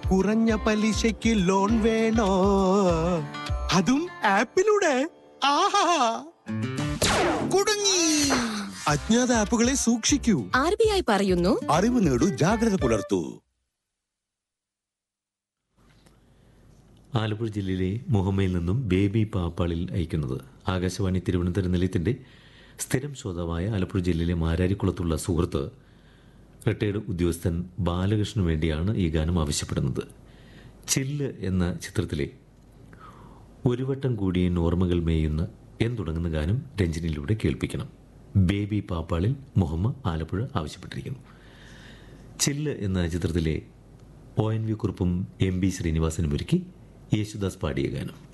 കുറഞ്ഞ പലിശയ്ക്ക് ലോൺ വേണോ അതും ആപ്പിലൂടെ ആഹാ കുടുങ്ങി അജ്ഞാത ആപ്പുകളെ സൂക്ഷിക്കൂ ആർ ബി ഐ പറയുന്നു അറിവ് നേടൂ ജാഗ്രത പുലർത്തൂ ആലപ്പുഴ ജില്ലയിലെ മുഹമ്മയിൽ നിന്നും ബേബി പാപ്പാളിൽ അയക്കുന്നത് ആകാശവാണി തിരുവനന്തപുരം നിലയത്തിൻ്റെ സ്ഥിരം ശ്രോതാവായ ആലപ്പുഴ ജില്ലയിലെ മാരാരിക്കുളത്തുള്ള സുഹൃത്ത് റിട്ടയർഡ് ഉദ്യോഗസ്ഥൻ ബാലകൃഷ്ണന് വേണ്ടിയാണ് ഈ ഗാനം ആവശ്യപ്പെടുന്നത് ചില്ല് എന്ന ചിത്രത്തിലെ ഒരു വട്ടം കൂടിയ ഓർമ്മകൾ മേയുന്ന എന്ന് തുടങ്ങുന്ന ഗാനം രഞ്ജനിയിലൂടെ കേൾപ്പിക്കണം ബേബി പാപ്പാളിൽ മുഹമ്മദ് ആലപ്പുഴ ആവശ്യപ്പെട്ടിരിക്കുന്നു ചില്ല് എന്ന ചിത്രത്തിലെ ഒ എൻ വി കുറുപ്പും എം ബി ശ്രീനിവാസനും ഒരുക്കി യേശുദാസ് പാടിയ ഗാനം